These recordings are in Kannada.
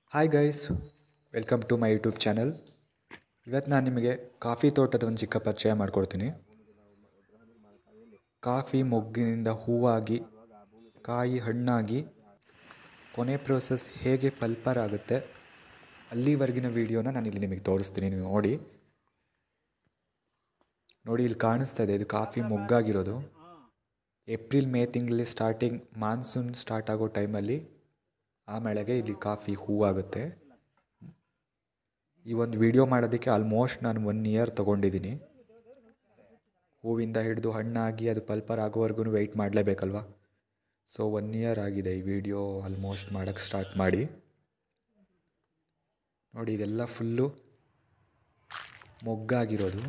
hi guys welcome to my YouTube channel ಇವತ್ತು ನಾನು ನಿಮಗೆ ಕಾಫಿ ತೋಟದ ಒಂದು ಚಿಕ್ಕ ಪರಿಚಯ ಮಾಡಿಕೊಡ್ತೀನಿ ಕಾಫಿ ಮೊಗ್ಗಿನಿಂದ ಹೂವಾಗಿ ಕಾಯಿ ಹಣ್ಣಾಗಿ ಕೊನೆ ಪ್ರೋಸೆಸ್ ಹೇಗೆ ಪಲ್ಪರ್ ಆಗುತ್ತೆ ಅಲ್ಲಿವರೆಗಿನ ವೀಡಿಯೋನ ನಾನು ಇಲ್ಲಿ ನಿಮಗೆ ತೋರಿಸ್ತೀನಿ ನೀವು ನೋಡಿ ನೋಡಿ ಇಲ್ಲಿ ಕಾಣಿಸ್ತಾ ಇದೆ ಇದು ಕಾಫಿ ಮೊಗ್ಗಾಗಿರೋದು ಏಪ್ರಿಲ್ ಮೇ ತಿಂಗಳಲ್ಲಿ ಸ್ಟಾರ್ಟಿಂಗ್ ಮಾನ್ಸೂನ್ ಸ್ಟಾರ್ಟ್ ಆಗೋ ಟೈಮಲ್ಲಿ ಆ ಮಳೆಗೆ ಇಲ್ಲಿ ಕಾಫಿ ಹೂವಾಗುತ್ತೆ ಈ ಒಂದು ವಿಡಿಯೋ ಮಾಡೋದಕ್ಕೆ ಆಲ್ಮೋಸ್ಟ್ ನಾನು ಒನ್ ಇಯರ್ ತೊಗೊಂಡಿದ್ದೀನಿ ಹೂವಿಂದ ಹಿಡಿದು ಹಣ್ಣಾಗಿ ಅದು ಪಲ್ಪರ್ ಆಗೋವರೆಗೂ ವೆಯ್ಟ್ ಮಾಡಲೇಬೇಕಲ್ವ ಸೊ ಒನ್ ಇಯರ್ ಆಗಿದೆ ಈ ವಿಡಿಯೋ ಆಲ್ಮೋಸ್ಟ್ ಮಾಡೋಕ್ಕೆ ಸ್ಟಾರ್ಟ್ ಮಾಡಿ ನೋಡಿ ಇದೆಲ್ಲ ಫುಲ್ಲು ಮೊಗ್ಗಾಗಿರೋದು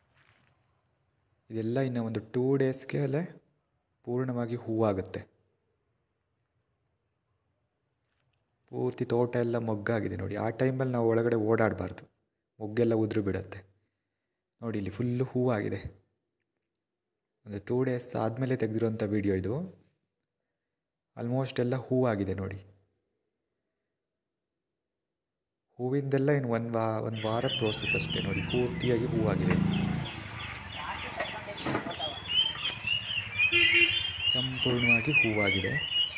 ಇದೆಲ್ಲ ಇನ್ನು ಒಂದು ಟೂ ಡೇಸ್ಗೆ ಅಲ್ಲೇ ಪೂರ್ಣವಾಗಿ ಹೂವಾಗುತ್ತೆ ಪೂರ್ತಿ ತೋಟ ಎಲ್ಲ ಮೊಗ್ಗಾಗಿದೆ ನೋಡಿ ಆ ಟೈಮಲ್ಲಿ ನಾವು ಒಳಗಡೆ ಓಡಾಡಬಾರ್ದು ಮೊಗ್ಗೆಲ್ಲ ಉದುರು ಬಿಡುತ್ತೆ ನೋಡಿ ಇಲ್ಲಿ ಫುಲ್ಲು ಹೂವಾಗಿದೆ ಒಂದು ಟೂ ಡೇಸ್ ಆದಮೇಲೆ ತೆಗೆದಿರೋಂಥ ವಿಡಿಯೋ ಇದು ಆಲ್ಮೋಸ್ಟ್ ಎಲ್ಲ ಹೂವಾಗಿದೆ ನೋಡಿ ಹೂವಿಂದೆಲ್ಲ ಇನ್ನು ಒಂದು ವಾ ಒಂದು ವಾರ ಪ್ರೋಸೆಸ್ ಅಷ್ಟೇ ನೋಡಿ ಪೂರ್ತಿಯಾಗಿ ಹೂವಾಗಿದೆ ಸಂಪೂರ್ಣವಾಗಿ ಹೂವಾಗಿದೆ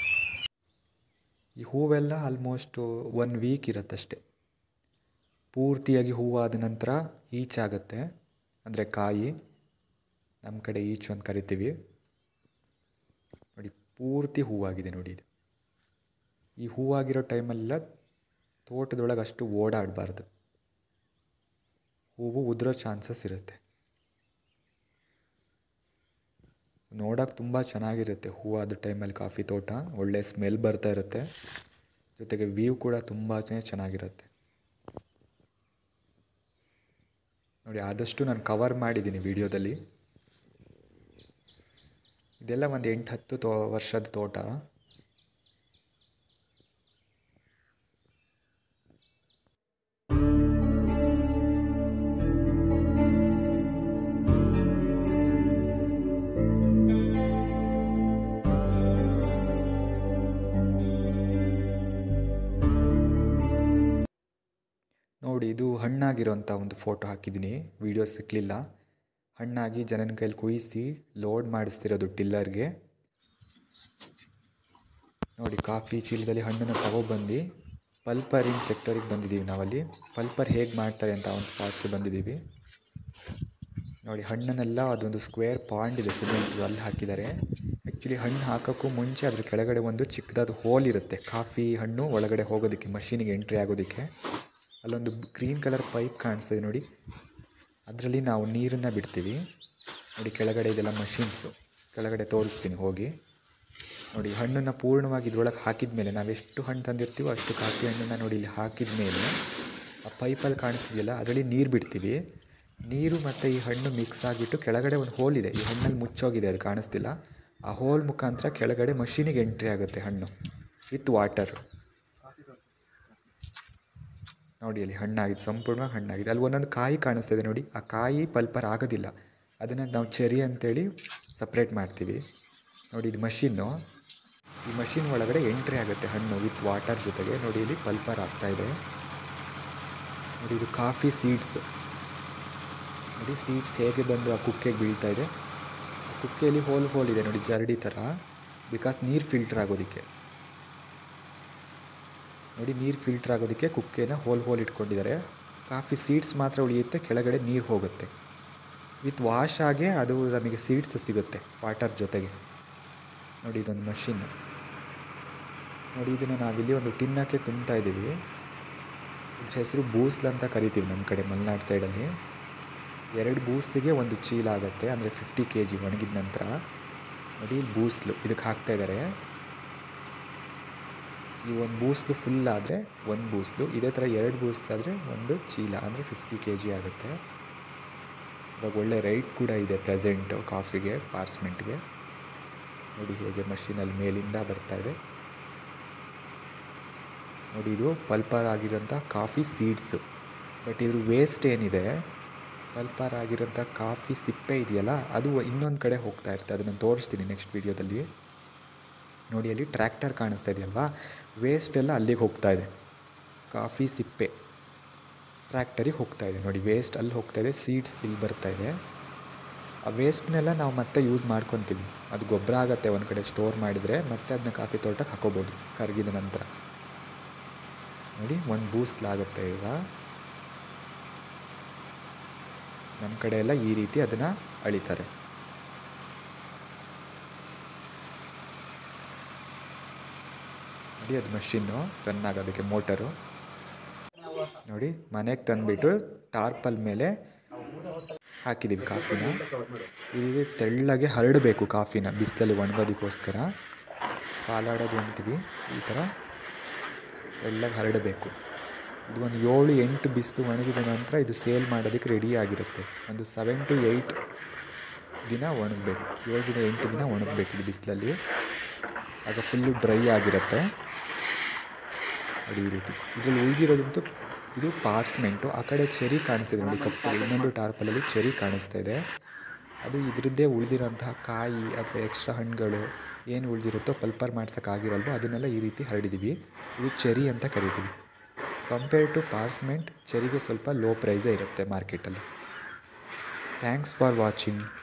ಈ ಹೂವೆಲ್ಲ ಆಲ್ಮೋಸ್ಟು ಒನ್ ವೀಕ್ ಇರುತ್ತಷ್ಟೆ ಪೂರ್ತಿಯಾಗಿ ಹೂವಾದ ನಂತರ ಈಚಾಗುತ್ತೆ ಅಂದರೆ ಕಾಯಿ ನಮ್ಮ ಕಡೆ ಈಚು ಅಂತ ಕರಿತೀವಿ ನೋಡಿ ಪೂರ್ತಿ ಹೂವಾಗಿದೆ ನೋಡಿ ಇದು ಈ ಹೂವಾಗಿರೋ ಟೈಮಲ್ಲೆಲ್ಲ ತೋಟದೊಳಗೆ ಅಷ್ಟು ಓಡಾಡಬಾರ್ದು ಹೂವು ಉದುರೋ ಚಾನ್ಸಸ್ ಇರುತ್ತೆ ನೋಡೋಕೆ ತುಂಬ ಚೆನ್ನಾಗಿರುತ್ತೆ ಹೂವಾದ ಟೈಮಲ್ಲಿ ಕಾಫಿ ತೋಟ ಒಳ್ಳೆ ಸ್ಮೆಲ್ ಬರ್ತಾ ಇರುತ್ತೆ ಜೊತೆಗೆ ವ್ಯೂ ಕೂಡ ತುಂಬಾ ಚೆನ್ನಾಗಿರುತ್ತೆ ನೋಡಿ ಆದಷ್ಟು ನಾನು ಕವರ್ ಮಾಡಿದ್ದೀನಿ ವಿಡಿಯೋದಲ್ಲಿ ಇದೆಲ್ಲ ಒಂದು ಎಂಟು ಹತ್ತು ತೋ ವರ್ಷದ ತೋಟ ನೋಡಿ ಇದು ಹಣ್ಣಾಗಿರೋಂಥ ಒಂದು ಫೋಟೋ ಹಾಕಿದ್ದೀನಿ ವಿಡಿಯೋ ಸಿಕ್ಕಲಿಲ್ಲ ಹಣ್ಣಾಗಿ ಜನನ ಕೈಲಿ ಕುಯಿಸಿ ಲೋಡ್ ಮಾಡಿಸ್ತಿರೋದು ಟಿಲ್ಲರ್ಗೆ ನೋಡಿ ಕಾಫಿ ಚೀಲದಲ್ಲಿ ಹಣ್ಣನ್ನು ತಗೊಬಂದು ಪಲ್ಪರಿಂಗ್ ಸೆಕ್ಟರಿಗೆ ಬಂದಿದ್ದೀವಿ ನಾವಲ್ಲಿ ಪಲ್ಪರ್ ಹೇಗೆ ಮಾಡ್ತಾರೆ ಅಂತ ಒಂದು ಸ್ಪಾಟ್ಗೆ ಬಂದಿದ್ದೀವಿ ನೋಡಿ ಹಣ್ಣನ್ನೆಲ್ಲ ಅದೊಂದು ಸ್ಕ್ವೇರ್ ಪಾಂಡ್ ಇದೆ ಸಿಮೆಂಟ್ ಅಲ್ಲಿ ಹಾಕಿದ್ದಾರೆ ಆ್ಯಕ್ಚುಲಿ ಹಣ್ಣು ಹಾಕೋಕ್ಕೂ ಮುಂಚೆ ಅದ್ರ ಕೆಳಗಡೆ ಒಂದು ಚಿಕ್ಕದಾದ ಹೋಲ್ ಇರುತ್ತೆ ಕಾಫಿ ಹಣ್ಣು ಒಳಗಡೆ ಹೋಗೋದಕ್ಕೆ ಮಷೀನಿಗೆ ಎಂಟ್ರಿ ಆಗೋದಕ್ಕೆ ಅಲ್ಲೊಂದು ಗ್ರೀನ್ ಕಲರ್ ಪೈಪ್ ಕಾಣಿಸ್ತಾ ಇದೆ ನೋಡಿ ಅದರಲ್ಲಿ ನಾವು ನೀರನ್ನು ಬಿಡ್ತೀವಿ ನೋಡಿ ಕೆಳಗಡೆ ಇದೆಲ್ಲ ಮಷಿನ್ಸು ಕೆಳಗಡೆ ತೋರಿಸ್ತೀನಿ ಹೋಗಿ ನೋಡಿ ಹಣ್ಣನ್ನು ಪೂರ್ಣವಾಗಿ ಇದ್ರೊಳಗೆ ಹಾಕಿದ ಮೇಲೆ ನಾವೆಷ್ಟು ಹಣ್ಣು ತಂದಿರ್ತೀವೋ ಅಷ್ಟು ಕಾಫಿ ಹಣ್ಣನ್ನು ನೋಡಿ ಇಲ್ಲಿ ಹಾಕಿದ ಮೇಲೆ ಆ ಪೈಪಲ್ಲಿ ಕಾಣಿಸ್ತಿದೆಯಲ್ಲ ಅದರಲ್ಲಿ ನೀರು ಬಿಡ್ತೀವಿ ನೀರು ಮತ್ತು ಈ ಹಣ್ಣು ಮಿಕ್ಸ್ ಆಗಿಬಿಟ್ಟು ಕೆಳಗಡೆ ಒಂದು ಹೋಲ್ ಇದೆ ಈ ಹಣ್ಣಲ್ಲಿ ಮುಚ್ಚೋಗಿದೆ ಅದು ಕಾಣಿಸ್ತಿಲ್ಲ ಆ ಹೋಲ್ ಮುಖಾಂತರ ಕೆಳಗಡೆ ಮಷೀನಿಗೆ ಎಂಟ್ರಿ ಆಗುತ್ತೆ ಹಣ್ಣು ವಿತ್ ವಾಟರ್ ನೋಡಿ ಅಲ್ಲಿ ಹಣ್ಣಾಗಿದೆ ಸಂಪೂರ್ಣವಾಗಿ ಹಣ್ಣಾಗಿದೆ ಅಲ್ಲಿ ಒಂದೊಂದು ಕಾಯಿ ಕಾಣಿಸ್ತಾ ಇದೆ ನೋಡಿ ಆ ಕಾಯಿ ಪಲ್ಪರ್ ಆಗೋದಿಲ್ಲ ಅದನ್ನು ನಾವು ಚೆರಿ ಅಂತೇಳಿ ಸಪ್ರೇಟ್ ಮಾಡ್ತೀವಿ ನೋಡಿ ಇದು ಮಷಿನ್ನು ಈ ಮಷಿನ್ ಒಳಗಡೆ ಎಂಟ್ರಿ ಆಗುತ್ತೆ ಹಣ್ಣು ವಿತ್ ವಾಟರ್ ಜೊತೆಗೆ ನೋಡಿ ಇಲ್ಲಿ ಪಲ್ಪರ್ ಆಗ್ತಾಯಿದೆ ನೋಡಿ ಇದು ಕಾಫಿ ಸೀಡ್ಸ್ ನೋಡಿ ಸೀಡ್ಸ್ ಹೇಗೆ ಬಂದು ಆ ಕುಕ್ಕೆಗೆ ಬೀಳ್ತಾ ಇದೆ ಆ ಕುಕ್ಕೆಯಲ್ಲಿ ಹೋಲ್ ಹೋಲ್ ಇದೆ ನೋಡಿ ಜರಡಿ ಥರ ಬಿಕಾಸ್ ನೀರು ಫಿಲ್ಟರ್ ಆಗೋದಕ್ಕೆ ನೋಡಿ ನೀರು ಫಿಲ್ಟರ್ ಆಗೋದಕ್ಕೆ ಕುಕ್ಕೆನ ಹೋಲ್ ಹೋಲ್ ಇಟ್ಕೊಂಡಿದ್ದಾರೆ ಕಾಫಿ ಸೀಡ್ಸ್ ಮಾತ್ರ ಉಳಿಯುತ್ತೆ ಕೆಳಗಡೆ ನೀರು ಹೋಗುತ್ತೆ ವಿತ್ ವಾಶ್ ಆಗೇ ಅದು ನಮಗೆ ಸೀಡ್ಸ್ ಸಿಗುತ್ತೆ ವಾಟರ್ ಜೊತೆಗೆ ನೋಡಿ ಇದೊಂದು ಮಷಿನ್ ನೋಡಿ ಇದನ್ನು ನಾವಿಲ್ಲಿ ಒಂದು ಟಿನ್ನಕ್ಕೆ ತುಂಬ್ತಾ ಇದ್ದೀವಿ ಇದ್ರ ಹೆಸರು ಬೂಸ್ಲ್ ಅಂತ ಕರಿತೀವಿ ನಮ್ಮ ಕಡೆ ಮಲೆನಾಡು ಸೈಡಲ್ಲಿ ಎರಡು ಬೂಸ್ಲಿಗೆ ಒಂದು ಚೀಲ ಆಗುತ್ತೆ ಅಂದರೆ ಫಿಫ್ಟಿ ಕೆ ಜಿ ಒಣಗಿದ ನಂತರ ನೋಡಿ ಇಲ್ಲಿ ಬೂಸ್ಲು ಇದಕ್ಕೆ ಹಾಕ್ತಾ ಇದ್ದಾರೆ ಈ ಒಂದು ಬೂಸ್ಲು ಫುಲ್ ಆದರೆ ಒಂದು ಬೂಸ್ಲು ಇದೇ ಥರ ಎರಡು ಬೂಸ್ಲಾದರೆ ಒಂದು ಚೀಲ ಅಂದರೆ ಫಿಫ್ಟಿ ಕೆ ಜಿ ಆಗುತ್ತೆ ಇವಾಗ ಒಳ್ಳೆ ರೈಟ್ ಕೂಡ ಇದೆ ಪ್ರೆಸೆಂಟು ಕಾಫಿಗೆ ಪಾರ್ಸ್ಮೆಂಟ್ಗೆ ನೋಡಿ ಹೇಗೆ ಮಷೀನಲ್ಲಿ ಮೇಲಿಂದ ಬರ್ತಾ ಇದೆ ನೋಡಿ ಇದು ಪಲ್ಪರ್ ಆಗಿರೋಂಥ ಕಾಫಿ ಸೀಡ್ಸು ಬಟ್ ಇದ್ರ ವೇಸ್ಟ್ ಏನಿದೆ ಪಲ್ಪರ್ ಆಗಿರೋಂಥ ಕಾಫಿ ಸಿಪ್ಪೆ ಇದೆಯಲ್ಲ ಅದು ಇನ್ನೊಂದು ಕಡೆ ಹೋಗ್ತಾ ಇರುತ್ತೆ ಅದನ್ನು ತೋರಿಸ್ತೀನಿ ನೆಕ್ಸ್ಟ್ ವೀಡಿಯೋದಲ್ಲಿ ನೋಡಿ ಅಲ್ಲಿ ಟ್ರ್ಯಾಕ್ಟರ್ ಕಾಣಿಸ್ತಾ ಇದೆಯಲ್ವಾ ವೇಸ್ಟ್ ಎಲ್ಲ ಅಲ್ಲಿಗೆ ಹೋಗ್ತಾ ಇದೆ ಕಾಫಿ ಸಿಪ್ಪೆ ಟ್ರ್ಯಾಕ್ಟರಿಗೆ ಹೋಗ್ತಾ ಇದೆ ನೋಡಿ ವೇಸ್ಟ್ ಅಲ್ಲಿ ಹೋಗ್ತಾ ಇದೆ ಸೀಡ್ಸ್ ಇಲ್ಲಿ ಬರ್ತಾ ಇದೆ ಆ ವೇಸ್ಟ್ನೆಲ್ಲ ನಾವು ಮತ್ತೆ ಯೂಸ್ ಮಾಡ್ಕೊತೀವಿ ಅದು ಗೊಬ್ಬರ ಆಗುತ್ತೆ ಒಂದು ಕಡೆ ಸ್ಟೋರ್ ಮಾಡಿದರೆ ಮತ್ತೆ ಅದನ್ನ ಕಾಫಿ ತೋಟಕ್ಕೆ ಹಾಕೋಬೋದು ಕರಗಿದ ನಂತರ ನೋಡಿ ಒಂದು ಬೂಸ್ಲಾಗುತ್ತೆ ಈಗ ನಮ್ಮ ಕಡೆ ಎಲ್ಲ ಈ ರೀತಿ ಅದನ್ನು ಅಳಿತಾರೆ ನೋಡಿ ಅದು ಮಷಿನ್ನು ರನ್ ಆಗೋದಕ್ಕೆ ಮೋಟರು ನೋಡಿ ಮನೆಗೆ ತಂದುಬಿಟ್ಟು ಟಾರ್ಪಲ್ ಮೇಲೆ ಹಾಕಿದ್ದೀವಿ ಕಾಫಿನ ಈ ರೀತಿ ತೆಳ್ಳಗೆ ಹರಡಬೇಕು ಕಾಫಿನ ಬಿಸಿಲಲ್ಲಿ ಒಣಗೋದಕ್ಕೋಸ್ಕರ ಕಾಲಾಡೋದು ಅಂತೀವಿ ಈ ಥರ ತೆಳ್ಳಗೆ ಹರಡಬೇಕು ಇದು ಒಂದು ಏಳು ಎಂಟು ಬಿಸಿಲು ಒಣಗಿದ ನಂತರ ಇದು ಸೇಲ್ ಮಾಡೋದಕ್ಕೆ ರೆಡಿ ಆಗಿರುತ್ತೆ ಒಂದು ಸೆವೆನ್ ಟು ಏಯ್ಟ್ ದಿನ ಒಣಗಬೇಕು ಏಳು ದಿನ ಎಂಟು ದಿನ ಒಣಗಬೇಕು ಇದು ಬಿಸಿಲಲ್ಲಿ ಆಗ ಫುಲ್ಲು ಡ್ರೈ ಆಗಿರುತ್ತೆ ನೋಡಿ ಈ ರೀತಿ ಇದರಲ್ಲಿ ಉಳಿದಿರೋದಂತೂ ಇದು ಪಾರ್ಸ್ಮೆಂಟು ಆ ಕಡೆ ಚೆರಿ ಕಾಣಿಸ್ತಿದೆ ನೋಡಿ ಕಪ್ಪು ಇನ್ನೊಂದು ಟಾರ್ಪಲಲ್ಲಿ ಚೆರಿ ಕಾಣಿಸ್ತಾ ಇದೆ ಅದು ಇದರದ್ದೇ ಉಳಿದಿರೋಂತಹ ಕಾಯಿ ಅಥವಾ ಎಕ್ಸ್ಟ್ರಾ ಹಣ್ಣುಗಳು ಏನು ಉಳಿದಿರುತ್ತೋ ಪಲ್ಪರ್ ಮಾಡ್ಸೋಕ್ಕಾಗಿರಲ್ವೋ ಅದನ್ನೆಲ್ಲ ಈ ರೀತಿ ಹರಡಿದ್ದೀವಿ ಇದು ಚೆರಿ ಅಂತ ಕರಿತೀವಿ ಕಂಪೇರ್ ಟು ಪಾರ್ಸ್ಮೆಂಟ್ ಚೆರಿಗೆ ಸ್ವಲ್ಪ ಲೋ ಪ್ರೈಸೇ ಇರುತ್ತೆ ಮಾರ್ಕೆಟಲ್ಲಿ ಥ್ಯಾಂಕ್ಸ್ ಫಾರ್ ವಾಚಿಂಗ್